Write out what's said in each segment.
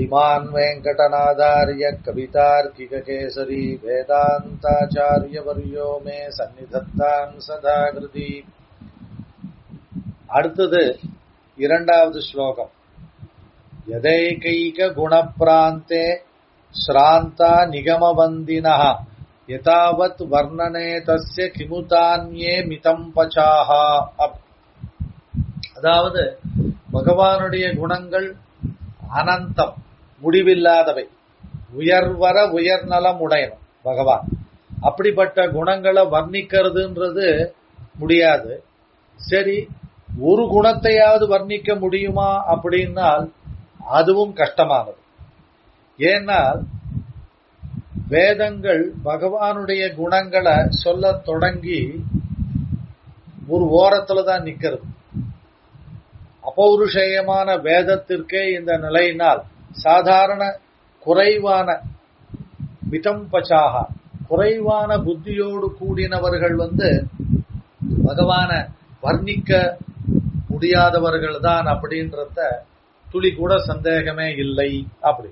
श्रीमान् वेङ्कटनादार्य कवितार्किककेसरी वेदान्ताचार्यवर्यो मे சந்நிதத்தான் சதா கிருதி அடுத்தது இரண்டாவது ஸ்லோகம் यदैकैक गुणप्रान्ते श्रान्ता निगमवन्दिनः यतावत् वर्णने तस्य கிமுதான்யே மிதம் பச்சாக அதாவது பகவானுடைய குணங்கள் அனந்தம் முடிவில்லாதவை உயர்வர உயர்நலம் உடையவன் பகவான் அப்படிப்பட்ட குணங்களை வர்ணிக்கிறதுன்றது முடியாது சரி ஒரு குணத்தையாவது வர்ணிக்க முடியுமா அப்படின்னால் அதுவும் கஷ்டமானது ஏனால் வேதங்கள் பகவானுடைய குணங்களை சொல்ல தொடங்கி ஒரு ஓரத்துல தான் நிக்கிறது அபௌருஷேயமான வேதத்திற்கே இந்த நிலையினால் சாதாரண குறைவான மிதம் பச்சாக குறைவான புத்தியோடு கூடினவர்கள் வந்து பகவான வர்ணிக்க முடியாதவர்கள் தான் அப்படின்றத துளி கூட சந்தேகமே இல்லை அப்படி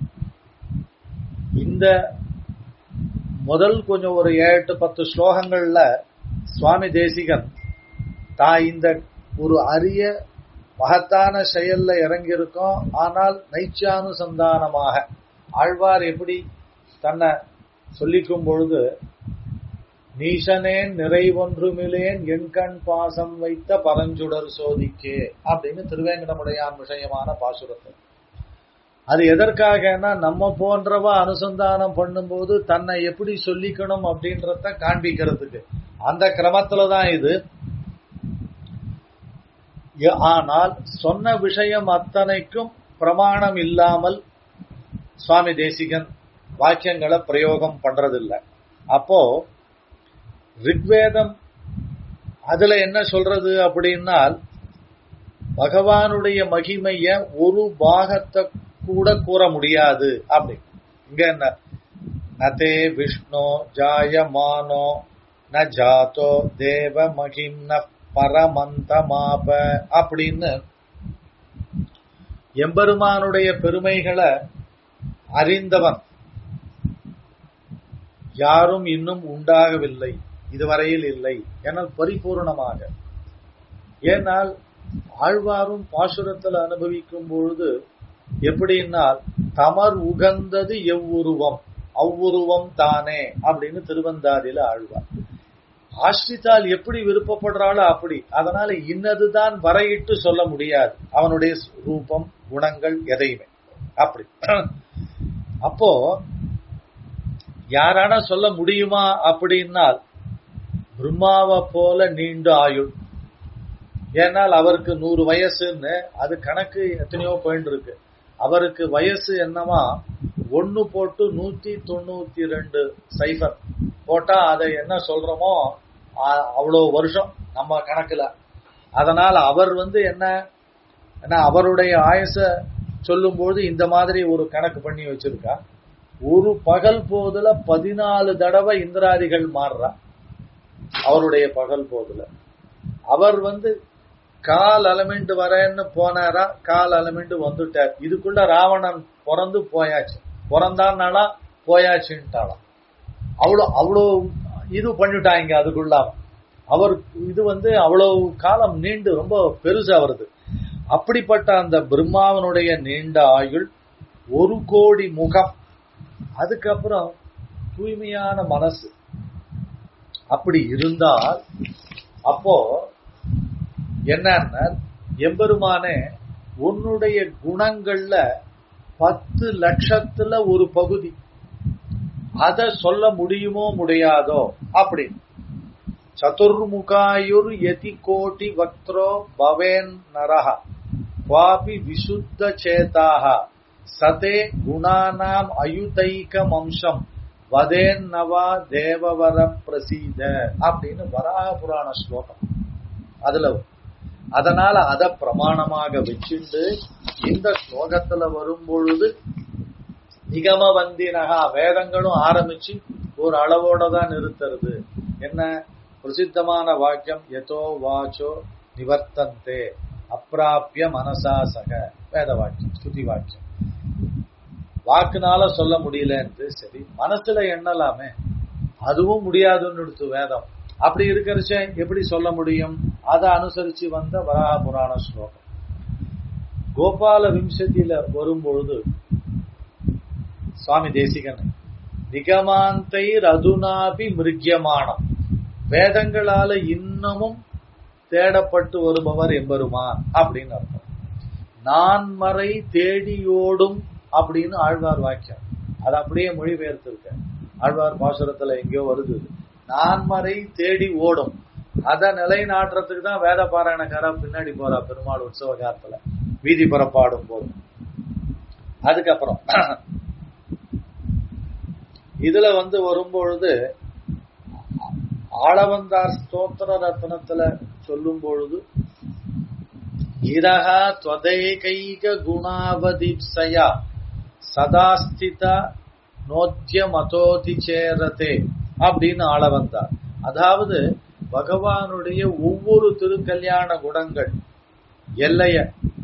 இந்த முதல் கொஞ்சம் ஒரு எட்டு பத்து ஸ்லோகங்கள்ல சுவாமி தேசிகன் தான் இந்த ஒரு அரிய மகத்தான செயல்ல இறங்கியிருக்கோம் ஆனால் நைச்சானுசந்தானமாக ஆழ்வார் எப்படி தன்னை சொல்லிக்கும் பொழுது நீசனேன் நிறைவொன்றுமிலேன் எண்கண் பாசம் வைத்த பரஞ்சுடர் சோதிக்கே அப்படின்னு திருவேங்கடமுடையான் விஷயமான பாசுரத்தை அது எதற்காகனா நம்ம போன்றவ அனுசந்தானம் பண்ணும்போது தன்னை எப்படி சொல்லிக்கணும் அப்படின்றத காண்பிக்கிறதுக்கு அந்த கிரமத்துல தான் இது ஆனால் சொன்ன விஷயம் அத்தனைக்கும் பிரமாணம் இல்லாமல் சுவாமி தேசிகன் வாக்கியங்களை பிரயோகம் பண்றதில்லை அப்போ ரிக்வேதம் அதுல என்ன சொல்றது அப்படின்னால் பகவானுடைய மகிமைய ஒரு பாகத்தை கூட கூற முடியாது அப்படி இங்க என்ன நதே விஷ்ணு ஜாயமானோ ந ஜாத்தோ தேவ மகிம்ன பரமந்தமாப அப்படின்னு எம்பெருமானுடைய பெருமைகளை அறிந்தவன் யாரும் இன்னும் உண்டாகவில்லை இதுவரையில் இல்லை என பரிபூர்ணமாக ஏனால் ஆழ்வாரும் பாசுரத்தில் அனுபவிக்கும் பொழுது எப்படின்னால் தமர் உகந்தது எவ்வுருவம் அவ்வுருவம் தானே அப்படின்னு திருவந்தாதியில ஆழ்வார் ஆஸ்ரித்தால் எப்படி விருப்பப்படுறாளோ அப்படி அதனால இன்னதுதான் வரையிட்டு சொல்ல முடியாது அவனுடைய ரூபம் குணங்கள் எதையுமே அப்படி அப்போ யாரான சொல்ல முடியுமா அப்படின்னால் பிரம்மாவை போல நீண்ட ஆயுள் ஏனால் அவருக்கு நூறு வயசுன்னு அது கணக்கு எத்தனையோ போயிட்டு இருக்கு அவருக்கு வயசு என்னமா ஒன்னு போட்டு நூத்தி தொண்ணூத்தி ரெண்டு சைஃபர் போட்டா அதை என்ன சொல்றோமோ அவ்வளோ வருஷம் நம்ம கணக்குல அதனால அவர் வந்து என்ன என்ன அவருடைய ஆயச சொல்லும்போது இந்த மாதிரி ஒரு கணக்கு பண்ணி வச்சிருக்கா ஒரு பகல் போதுல பதினாலு தடவை இந்திராதிகள் மாறுறா அவருடைய பகல் போதுல அவர் வந்து கால் அலமெண்ட் வரேன்னு போனாரா கால் அலமெண்ட் வந்துட்டார் இதுக்குள்ள ராவணன் பிறந்து போயாச்சு பிறந்தானாலா போயாச்சுட்டாலாம் அவ்வளோ அவ்வளோ இது பண்ணிட்டாங்க அதுக்குள்ள அவர் இது வந்து அவ்வளவு காலம் நீண்டு ரொம்ப பெருசா வருது அப்படிப்பட்ட அந்த பிரம்மாவனுடைய நீண்ட ஆயுள் ஒரு கோடி முகம் அதுக்கப்புறம் தூய்மையான மனசு அப்படி இருந்தால் அப்போ என்னன்னா எம்பெருமானே உன்னுடைய குணங்கள்ல பத்து லட்சத்துல ஒரு பகுதி அத சொல்ல முடியுமோ முடியாதோ அப்படி சதுர்முகாயுர் யதி கோட்டி வக்திரோ பவேன் நரஹ குவாபி விசுத்த சேதாக சதே குணானாம் அயுதைக்கம் அம்சம் வதேன் நவா தேவவர பிரசீத அப்படின்னு வராக புராண ஸ்லோகம் அதுல அதனால அத பிரமாணமாக வச்சுண்டு இந்த ஸ்லோகத்துல வரும் பொழுது நிகம வந்தினகா வேதங்களும் ஆரம்பிச்சு ஒரு அளவோட தான் நிறுத்துறது என்ன பிரசித்தமான வாக்கியம் எதோ வாச்சோ நிவர்த்தந்தே அப்பிராப்பிய மனசா சக வேத வாக்கியம் ஸ்துதி வாக்கியம் வாக்குனால சொல்ல முடியலன்ட்டு சரி மனசுல எண்ணலாமே அதுவும் முடியாதுன்னு எடுத்து வேதம் அப்படி இருக்கிறச்ச எப்படி சொல்ல முடியும் அதை அனுசரிச்சு வந்த வராக புராண ஸ்லோகம் கோபால விம்சதியில வரும்பொழுது சுவாமி தேசிகன் நிகமாந்தை ரதுனாபி மிருகியமானம் வேதங்களால இன்னமும் தேடப்பட்டு வருபவர் எம்பெருமான் அப்படின்னு அர்த்தம் நான்மறை தேடியோடும் அப்படின்னு ஆழ்வார் வாக்கியம் அது அப்படியே மொழிபெயர்த்திருக்க ஆழ்வார் பாசுரத்துல எங்கேயோ வருது நான்மறை தேடி ஓடும் அத நிலைநாட்டுறதுக்கு தான் வேத பாராயணக்காரா பின்னாடி போறா பெருமாள் உற்சவ காலத்துல வீதி புறப்பாடும் போது அதுக்கப்புறம் இதுல வந்து வரும்பொழுது ஆளவந்தார் ஸ்தோத்திர ரத்னத்துல சொல்லும் பொழுது கிரகா துவதைகைக குணாவதிப்சயா சதாஸ்திதா நோத்திய மதோதி சேரதே அப்படின்னு ஆள வந்தார் அதாவது பகவானுடைய ஒவ்வொரு திருக்கல்யாண குணங்கள் எல்லைய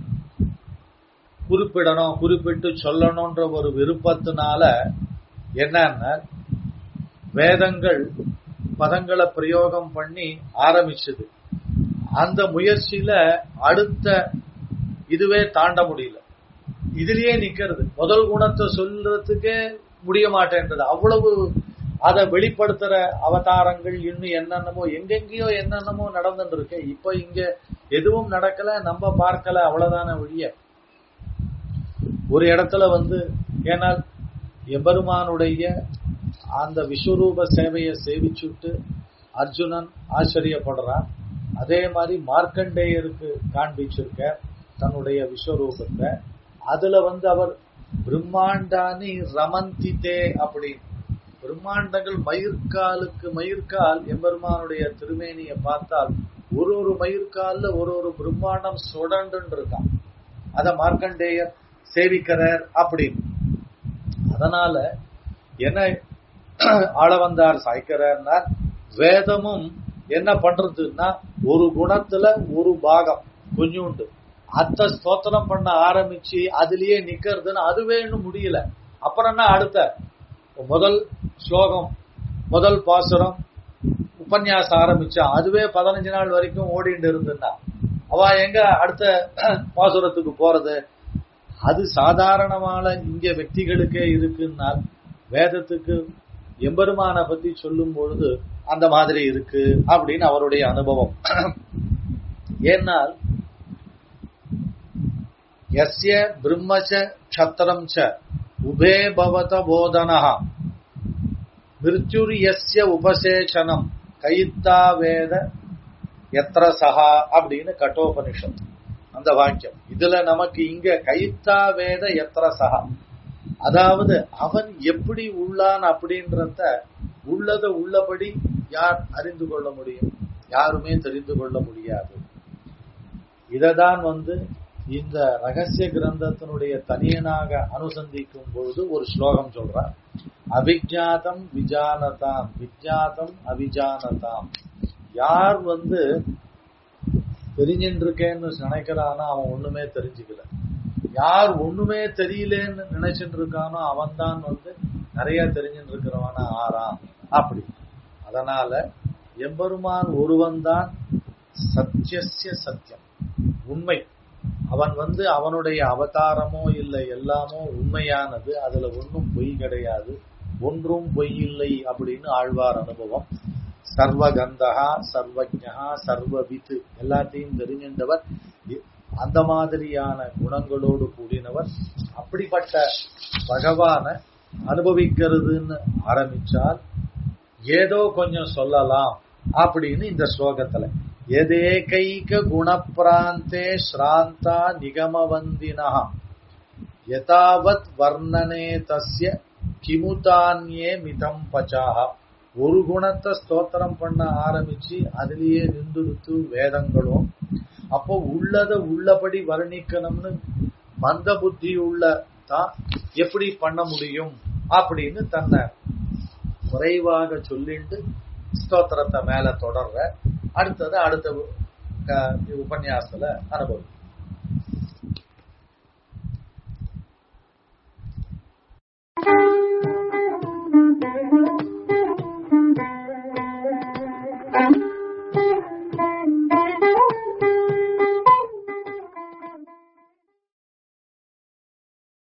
குறிப்பிடணும் குறிப்பிட்டு சொல்லணும்ன்ற ஒரு விருப்பத்தினால என்னன்னா வேதங்கள் பதங்களை பிரயோகம் பண்ணி ஆரம்பிச்சது அந்த முயற்சியில அடுத்த இதுவே தாண்ட முடியல இதுலயே நிக்கிறது முதல் குணத்தை சொல்றதுக்கே முடிய மாட்டேன்றது அவ்வளவு அதை வெளிப்படுத்துற அவதாரங்கள் இன்னும் என்னென்னமோ எங்கெங்கேயோ என்னென்னமோ நடந்துட்டு இருக்கு இப்ப இங்க எதுவும் நடக்கல நம்ம பார்க்கல அவ்வளவுதான ஒழிய ஒரு இடத்துல வந்து ஏன்னா எபெருமானுடைய அந்த விஸ்வரூப சேவையை சேவிச்சுட்டு அர்ஜுனன் ஆச்சரியப்படுறான் அதே மாதிரி மார்க்கண்டேயருக்கு காண்பிச்சிருக்க தன்னுடைய விஸ்வரூபத்தை அதுல வந்து அவர் பிரம்மாண்டானி ரமந்திதே அப்படின்னு பிரம்மாண்டங்கள் மயிர்காலுக்கு மயிர்கால் எம்பெருமானுடைய திருமேனியை பார்த்தால் ஒரு ஒரு மயிர்கால்ல ஒரு ஒரு பிரம்மாண்டம் சுடண்டு இருக்கான் அத மார்க்கண்டேயர் சேவிக்கிறார் அப்படின்னு அதனால என்ன ஆள வந்தார் சாய்க்கிறார்னா வேதமும் என்ன பண்றதுன்னா ஒரு குணத்துல ஒரு பாகம் கொஞ்சோண்டு அத்த ஸ்தோத்திரம் பண்ண ஆரம்பிச்சு அதுலயே நிக்கிறதுன்னு அதுவே இன்னும் முடியல அப்புறம் என்ன அடுத்த முதல் ஸ்லோகம் முதல் பாசுரம் உபன்யாசம் ஆரம்பிச்சா அதுவே பதினஞ்சு நாள் வரைக்கும் ஓடிட்டு இருந்துன்னா அவ எங்க அடுத்த பாசுரத்துக்கு போறது அது சாதாரணமான இங்க వ్యక్తిகளுக்கே இருக்குன்னால் வேதத்துக்கு எம்பெருமான பத்தி சொல்லும் பொழுது அந்த மாதிரி இருக்கு அப்படின்னு அவருடைய அனுபவம் ஏன்னால் எஸ்ய பிரம்மச்ச க்ஷத்திரம் ச உபே பவத போதனா மிருத்யுர் எஸ்ய உபசேஷனம் கைத்தா வேத எத்திர சகா அப்படின்னு கட்டோபனிஷம் அந்த வாக்கியம் இதுல நமக்கு இங்க கைத்தா வேத எத்திர சகா அதாவது அவன் எப்படி உள்ளான் அப்படின்றத உள்ளத உள்ளபடி யார் அறிந்து கொள்ள முடியும் யாருமே தெரிந்து கொள்ள முடியாது இததான் வந்து இந்த ரகசிய கிரந்தத்தினுடைய தனியனாக அனுசந்திக்கும் பொழுது ஒரு ஸ்லோகம் சொல்றார் அபிஜாதம் விஜானதாம் விஜாதம் அவிஜானதாம் யார் வந்து தெரிஞ்சின்றிருக்கேன்னு நினைக்கிறானோ அவன் ஒண்ணுமே தெரிஞ்சுக்கல யார் ஒண்ணுமே தெரியலேன்னு நினைச்சிட்டு இருக்கானோ அவன் தான் வந்து நிறைய தெரிஞ்சுட்டு இருக்கிறவனா ஆறாம் அப்படி அதனால எம்பெருமான் ஒருவன் தான் சத்தியசிய சத்தியம் உண்மை அவன் வந்து அவனுடைய அவதாரமோ இல்லை எல்லாமோ உண்மையானது அதுல ஒன்றும் பொய் கிடையாது ஒன்றும் பொய் இல்லை அப்படின்னு ஆழ்வார் அனுபவம் சர்வகந்தகா சர்வஜா சர்வவித்து எல்லாத்தையும் தெரிஞ்சின்றவர் அந்த மாதிரியான குணங்களோடு கூடினவர் அப்படிப்பட்ட பகவான அனுபவிக்கிறதுன்னு ஆரம்பிச்சால் ஏதோ கொஞ்சம் சொல்லலாம் அப்படின்னு இந்த ஸ்லோகத்துல எதேகைக குணப்பிராந்தே ஸ்ராந்தா நிகமவந்தினா யதாவத் வர்ணனே தஸ்ய கிமுதான்யே மிதம் பச்சாக ஒரு குணத்தை ஸ்தோத்திரம் பண்ண ஆரம்பிச்சு அதுலயே நின்றுடுத்து வேதங்களும் அப்போ உள்ளத உள்ளபடி வர்ணிக்கணும்னு மந்த புத்தி உள்ள தான் எப்படி பண்ண முடியும் அப்படின்னு தன்னை குறைவாக சொல்லிட்டு ஸ்தோத்திரத்தை மேல தொடர்ற அடுத்தது அடுத்த உபன்யாசத்துல அனுபவம்